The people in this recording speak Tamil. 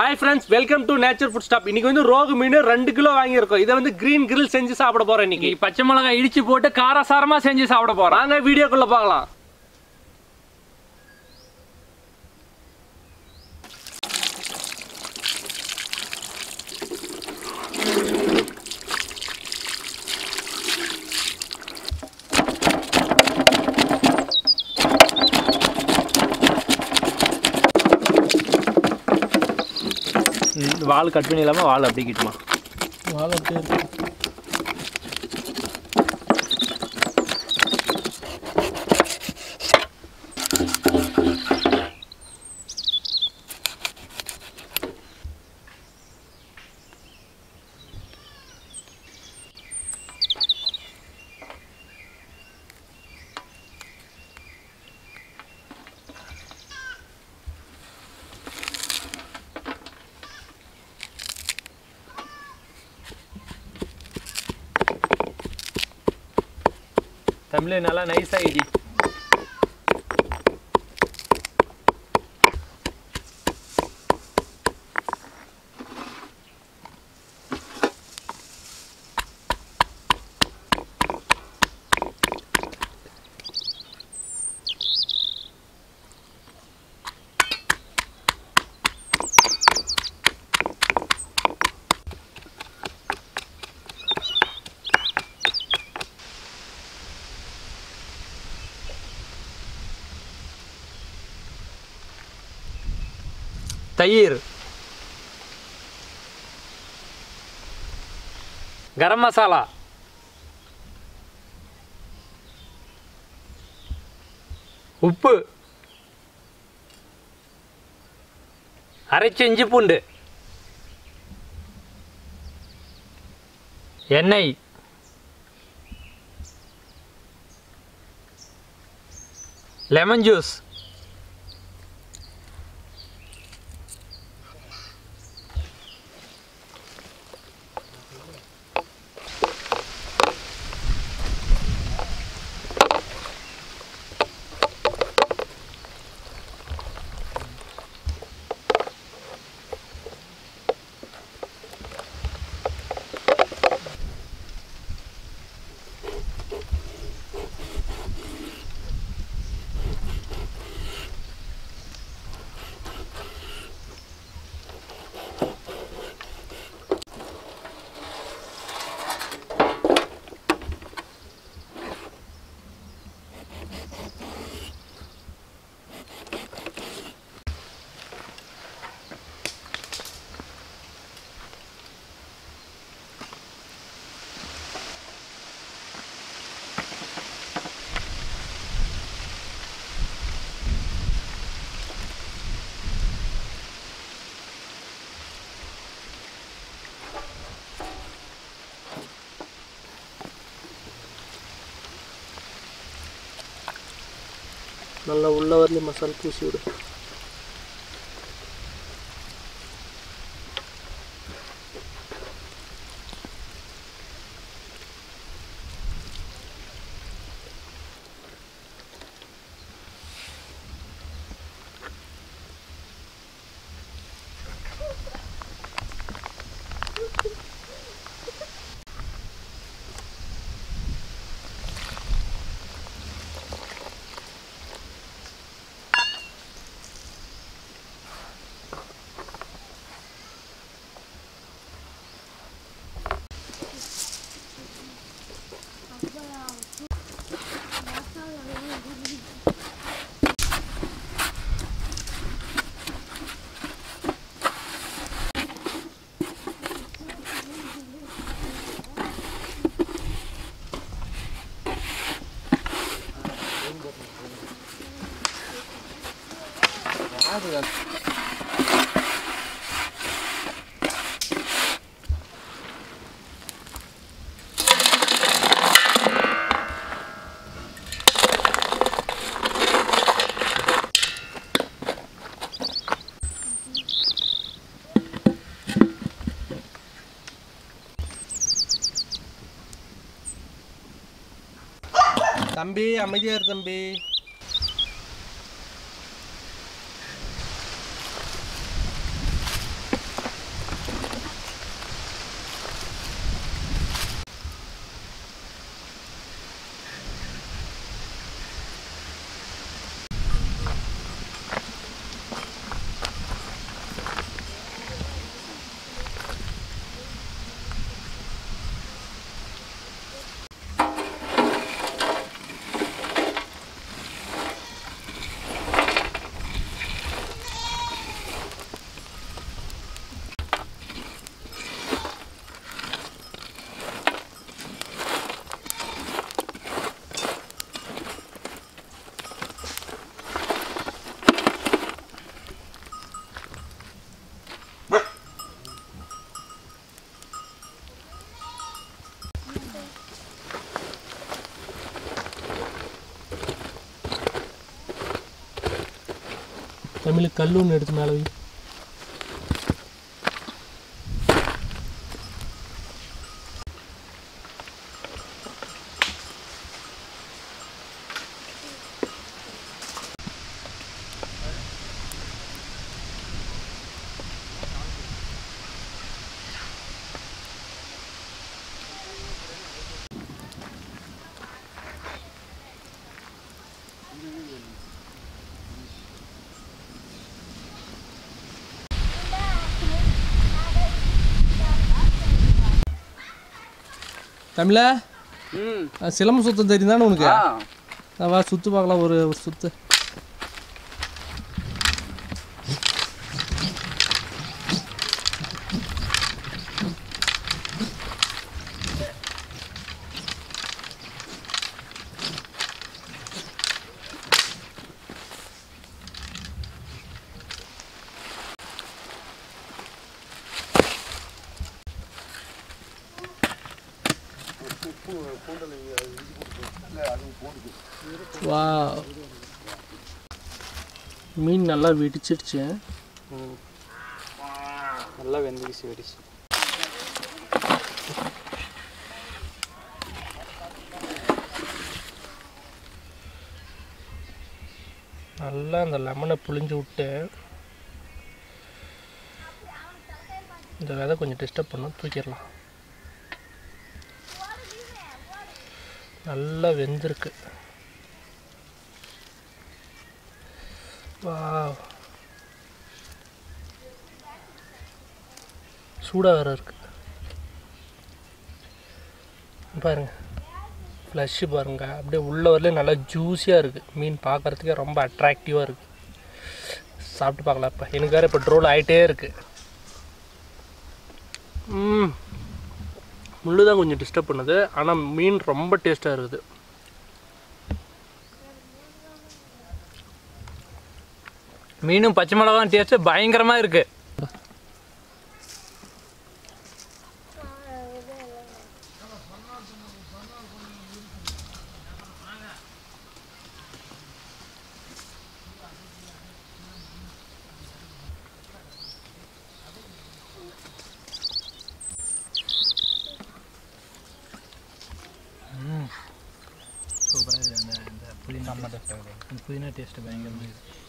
hi friends welcome to Nature Food Stop இன்னைக்கு வந்து ரோகு மீன் ரெண்டு கிலோ வாங்கியிருக்கோம் இதை வந்து கிரீன் கிரில் செஞ்சு சாப்பிட போறோம் இன்னைக்கு இன்னைக்கு பச்சை மிளகாய் இடிச்சு போட்டு காரசாரமா செஞ்சு சாப்பிட போறோம் வாங்க வீடியோக்குள்ள பார்க்கலாம் வால் கட் பண்ணி இல்லாமல் வால் அப்படி கிட்டுமா வாழை அப்படியே இருக்கு தமிழ் நல்லா நைஸாக இடி தயிர் கரம் மசாலா உப்பு அரைச்ச இஞ்சி பூண்டு எண்ணெய் லெமன் ஜூஸ் நல்லா உள்ள வரலையும் மசாலா பூசி விடு தம்பி அமைதியா இரு தம்பி தமிழ் கல் ஒன்று எடுத்து மேலே வை தமிழ ம் சிலம்பு சுத்தம் தெரியும் தானே உனக்கு நான் வா சுத்து பார்க்கலாம் ஒரு ஒரு சுத்து வா மீன் நல்லா வெடிச்சிடுச்சு நல்லா வெந்துக்கிச்சு வெடிச்சு நல்லா அந்த லெமனை புழிஞ்சு விட்டு இந்த விதை கொஞ்சம் டிஸ்டர்ப் பண்ணும் தூக்கிடலாம் நல்லா வெந்திருக்கு வா சூடாக வேற இருக்கு பாருங்க ஃப்ளஷ்ஷு பாருங்க அப்படியே உள்ள வரல நல்லா ஜூஸியாக இருக்குது மீன் பார்க்கறதுக்கே ரொம்ப அட்ராக்டிவாக இருக்குது சாப்பிட்டு பார்க்கலாம் இப்போ எனக்கு வேறு இப்போ ட்ரோல் ஆகிட்டே இருக்கு ம் முள்ளு தான் கொஞ்சம் டிஸ்டர்ப் பண்ணுது ஆனால் மீன் ரொம்ப டேஸ்ட்டாக இருக்குது மீனும் பச்சை மிளகாவும் டேஸ்ட்டு பயங்கரமாக இருக்கு சூப்பராக இருக்குது அந்த அந்த புதினா புதினா டேஸ்ட்டு பயங்கரமாக இருக்குது